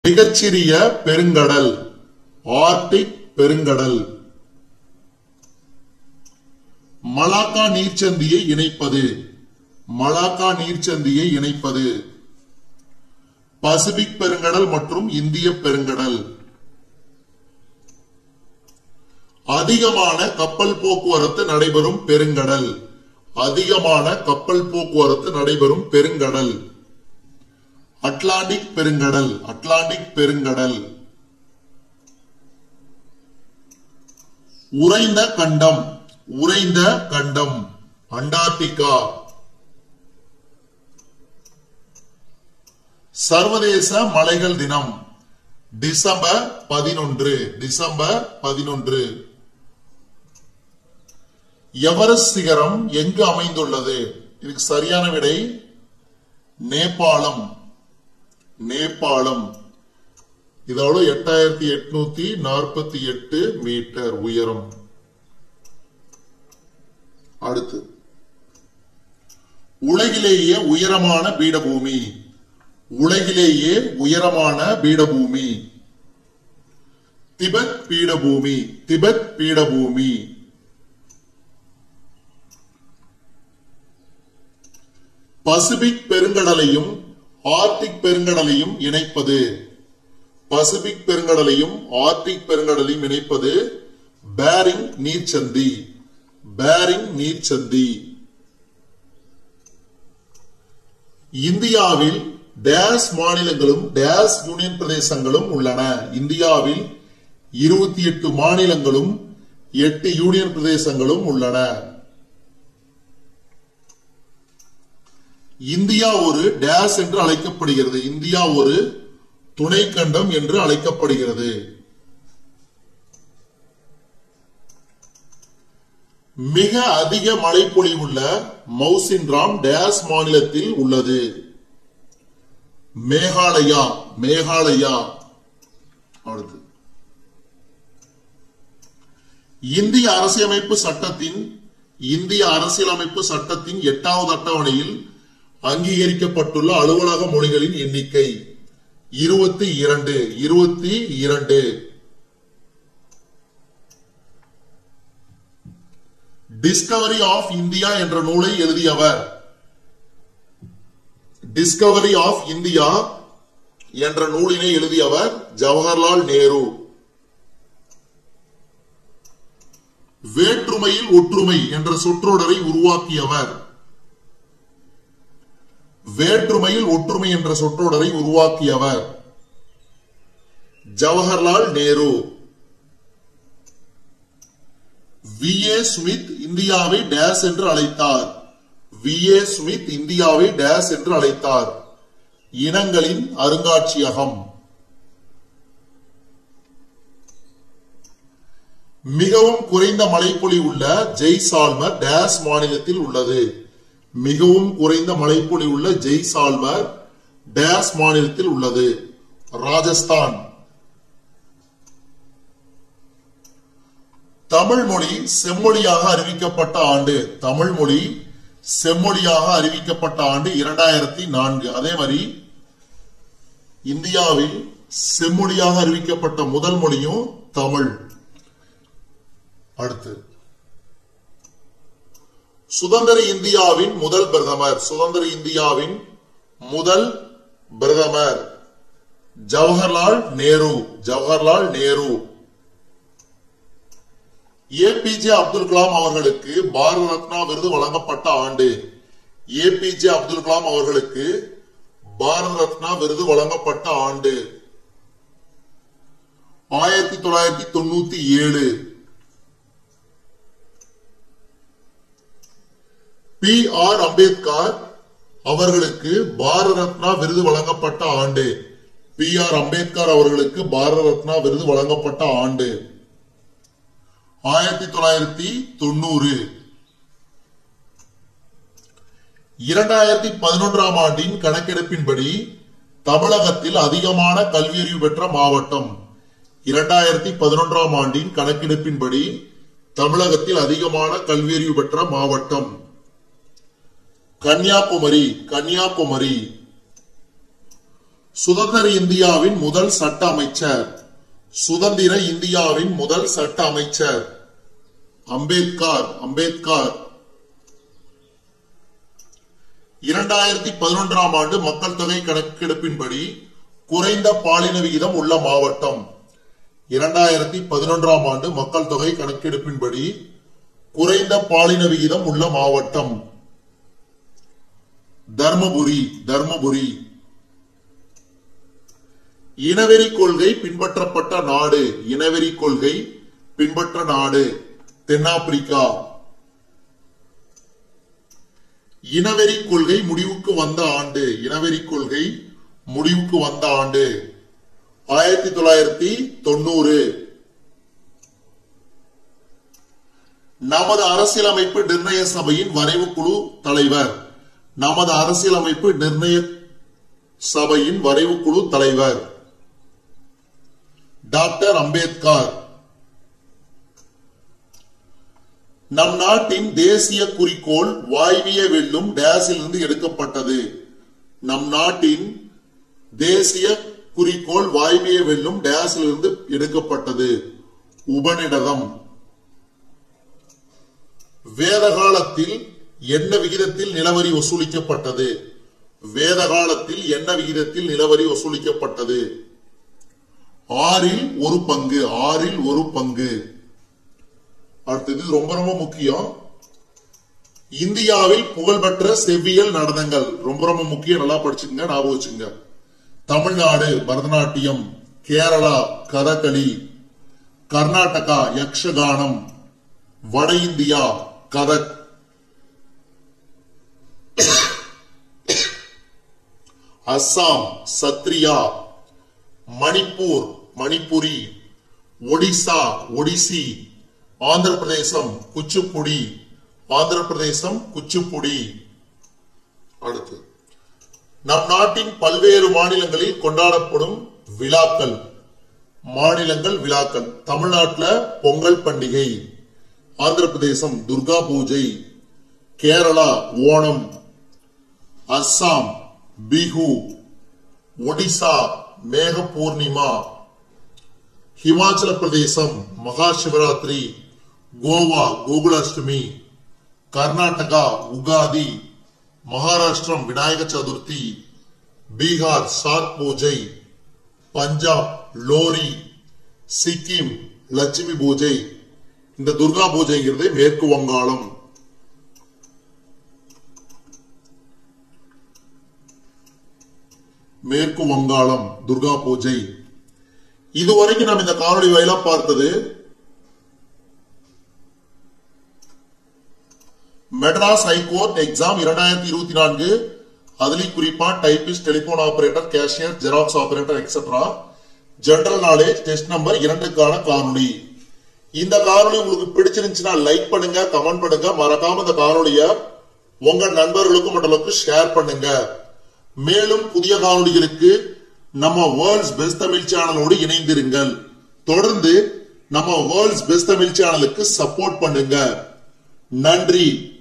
மிகச்சிறிய பெருங்கடல் ஆர்டிக் பெருங்கடல் மலாக்கா நீர்ச்சந்தியை இணைப்பது மலாக்கா நீர்ச்சந்தியை இணைப்பது பசிபிக் பெருங்கடல் மற்றும் இந்திய பெருங்கடல் அதிகமான கப்பல் போக்குவரத்து நடைபெறும் பெருங்கடல் அதிகமான கப்பல் போக்குவரத்து நடைபெறும் பெருங்கடல் அட்லாண்டிக் பெருங்கடல் அட்லாண்டிக் பெருங்கடல் உறைந்த கண்டம் உறைந்த கண்டம் அண்டார்டிகா சர்வதேச மலைகள் தினம் டிசம்பர் பதினொன்று டிசம்பர் பதினொன்று எவரெஸ்ட் சிகரம் எங்கு அமைந்துள்ளது இதுக்கு சரியான விடை நேபாளம் நேபாளம் இதோட எட்டாயிரத்தி எட்நூத்தி நாற்பத்தி எட்டு மீட்டர் உயரம் அடுத்து உலகிலேயே உயரமான பீடபூமி உலகிலேயே உயரமான பீடபூமி திபெத் பீடபூமி திபெத் பீடபூமி பசிபிக் பெருங்கடலையும் ஆர்டிக் பெருங்கடலையும் இணைப்பது பசிபிக் பெருங்கடலையும் ஆர்டிக் பெருங்கடலையும் இணைப்பது பேரிங் நீர்ச்சந்தி பேரிங் நீர்ச்சந்தி இந்தியாவில் டேஸ் மாநிலங்களும் டேஸ் யூனியன் பிரதேசங்களும் உள்ளன இந்தியாவில் இருபத்தி எட்டு மாநிலங்களும் எட்டு யூனியன் பிரதேசங்களும் உள்ளன இந்தியா ஒரு டேஸ் என்று அழைக்கப்படுகிறது இந்தியா ஒரு துணை கண்டம் என்று அழைக்கப்படுகிறது மிக அதிக மழைப்பொழிவுள்ள மவுசின்ராம் டேஸ் மாநிலத்தில் உள்ளது மேகாலயா மேகாலயா அடுத்து இந்திய அரசியலமைப்பு சட்டத்தின் இந்திய அரசியலமைப்பு சட்டத்தின் எட்டாவது அட்டவணையில் அங்கீகரிக்கப்பட்டுள்ள அலுவலக மொழிகளின் எண்ணிக்கை இருபத்தி இரண்டு இருபத்தி இரண்டு டிஸ்கவரி ஆஃப் இந்தியா என்ற நூலை எழுதியவர் டிஸ்கவரி ஆஃப் இந்தியா என்ற நூலினை எழுதியவர் ஜவஹர்லால் நேரு வேற்றுமையில் ஒற்றுமை என்ற சொற்றொடரை உருவாக்கியவர் வேற்றுமையில் ஒற்றுமை என்ற சொற்றொடரை உருவாக்கியவர் Jawaharlal Nehru V A Smith இந்தியாவை டேஸ் என்று அழைத்தார் வி ஏ ஸ்மித் இந்தியாவை டேஸ் என்று அழைத்தார் இனங்களின் அருங்காட்சியகம் மிகவும் குறைந்த மழைப்பொழி உள்ள ஜெய்சால்மர் டேஸ் மாநிலத்தில் உள்ளது மிகவும் குறைந்த மழைப்பொழி உள்ள ஜெய்சால்மர் டேஸ் மாநிலத்தில் உள்ளது ராஜஸ்தான் தமிழ் மொழி செம்மொழியாக அறிவிக்கப்பட்ட ஆண்டு தமிழ் மொழி செம்மொழியாக அறிவிக்கப்பட்ட ஆண்டு இரண்டாயிரத்தி நான்கு அதே மாதிரி இந்தியாவில் செம்மொழியாக அறிவிக்கப்பட்ட முதல் மொழியும் தமிழ் அடுத்து சுதந்திர இந்தியாவின் முதல் பிரதமர் சுதந்திர இந்தியாவின் முதல் பிரதமர் ஜவஹர்லால் நேரு ஜவஹர்லால் நேரு ஏபிஜே அப்துல் கலாம் அவர்களுக்கு பாரத ரத்னா விருது வழங்கப்பட்ட ஆண்டு ஏபிஜே அப்துல் கலாம் அவர்களுக்கு பாரத ரத்னா விருது வழங்கப்பட்ட ஆண்டு ஆயிரத்தி தொள்ளாயிரத்தி தொண்ணூத்தி ஏழு பி ஆர் அம்பேத்கர் அவர்களுக்கு பாரத ரத்னா விருது வழங்கப்பட்ட ஆண்டு பி ஆர் அம்பேத்கர் அவர்களுக்கு பாரத ரத்னா விருது வழங்கப்பட்ட ஆண்டு ஆயிரத்தி தொள்ளாயிரத்தி தொண்ணூறு இரண்டாயிரத்தி பதினொன்றாம் ஆண்டின் கணக்கெடுப்பின்படி தமிழகத்தில் அதிகமான கல்வியறிவு பெற்ற மாவட்டம் இரண்டாயிரத்தி பதினொன்றாம் ஆண்டின் கணக்கெடுப்பின்படி தமிழகத்தில் அதிகமான கல்வியறிவு பெற்ற மாவட்டம் கன்னியாகுமரி கன்னியாகுமரி சுதந்திர இந்தியாவின் முதல் சட்ட அமைச்சர் சுதந்திர இந்தியாவின் முதல் சட்ட அமைச்சர் அம்பேத்கர் அம்பேத்கர் இரண்டாயிரத்தி பதினொன்றாம் ஆண்டு மக்கள் தொகை கணக்கெடுப்பின்படி குறைந்த பாலின விகிதம் உள்ள மாவட்டம் இரண்டாயிரத்தி பதினொன்றாம் ஆண்டு மக்கள் தொகை கணக்கெடுப்பின்படி குறைந்த பாலின விகிதம் உள்ள மாவட்டம் தர்மபுரி தர்மபுரி இனவெறி கொள்கை பின்பற்றப்பட்ட நாடு இனவெறி கொள்கை பின்பற்ற நாடு தென்னாப்பிரிக்கா இனவெறி கொள்கை முடிவுக்கு வந்த ஆண்டு இனவெறி கொள்கை முடிவுக்கு வந்த ஆண்டு ஆயிரத்தி தொள்ளாயிரத்தி தொண்ணூறு நமது அரசியலமைப்பு நிர்ணய சபையின் வரைவு குழு தலைவர் நமது அரசியலமைப்பு நிர்ணய சபையின் வரைவு குழு தலைவர் டாக்டர் அம்பேத்கர் நம் நாட்டின் தேசிய குறிக்கோள் வாய்விய வெல்லும் டேஸில் இருந்து எடுக்கப்பட்டது நம் நாட்டின் தேசிய குறிக்கோள் வாய்மையை வெல்லும் டேஸில் இருந்து எடுக்கப்பட்டது உபநிடதம் வேத காலத்தில் என்ன விகிதத்தில் நிலவரி வசூலிக்கப்பட்டது வேத காலத்தில் என்ன விகிதத்தில் நிலவரி வசூலிக்கப்பட்டது ஆறில் ஒரு பங்கு ஆறில் ஒரு பங்கு அடுத்தது ரொம்ப ரொம்ப முக்கியம் இந்தியாவில் புகழ்பெற்ற செவ்வியல் நடனங்கள் ரொம்ப ரொம்ப முக்கியம் நல்லா படிச்சுங்க ஞாபகம் வச்சுங்க தமிழ்நாடு பரதநாட்டியம் கேரளா கதகளி கர்நாடகா யக்ஷகானம் வட இந்தியா கதக் அஸ்ஸாம் சத்ரியா மணிப்பூர் மணிப்புரி ஒடிசா ஒடிசி ஆந்திர பிரதேசம் குச்சிப்புடி ஆந்திர பிரதேசம் குச்சிப்புடி அடுத்து நம் நாட்டின் பல்வேறு மாநிலங்களில் கொண்டாடப்படும் விழாக்கள் மாநிலங்கள் விழாக்கள் தமிழ்நாட்டில் பொங்கல் பண்டிகை ஆந்திர பிரதேசம் துர்கா பூஜை கேரளா ஓணம் அஸ்ஸாம் பிஹு ஒடிசா மேக பூர்ணிமா ஹிமாச்சல பிரதேசம் மகா சிவராத்திரி கோவா கோகுலாஷ்டமி கர்நாடகா உகாதி மகாராஷ்டிரம் விநாயக சதுர்த்தி பீகார் சாத் பூஜை பஞ்சாப் லோரி சிக்கிம் லட்சுமி பூஜை இந்த துர்கா பூஜைங்கிறது மேற்கு வங்காளம் மேற்கு வங்காளம் துர்கா பூஜை இதுவரைக்கும் நம்ம இந்த காணொளி வாயிலா பார்த்தது மெட்ராஸ் ஹைகோர்ட் எக்ஸாம் இரண்டாயிரத்தி இருபத்தி நான்கு அதுலயும் குறிப்பா typist telephone operator cashier xerox operator etcetera general knowledge test number இரண்டுக்கான காணொளி இந்த காணொளி உங்களுக்கு பிடிச்சிருந்துச்சுன்னா லைக் பண்ணுங்க கமெண்ட் பண்ணுங்க மறக்காம இந்த காணொளிய உங்க நண்பர்களுக்கும் மற்றவர்களுக்கு ஷேர் பண்ணுங்க மேலும் புதிய காணொளிகளுக்கு நம்ம வேர்ல்ட்ஸ் பெஸ்ட் தமிழ் சேனலோடு இணைந்திருங்கள் தொடர்ந்து நம்ம வேர்ல்ட்ஸ் பெஸ்ட் தமிழ் சேனலுக்கு சப்போர்ட் பண்ணுங்க நன்றி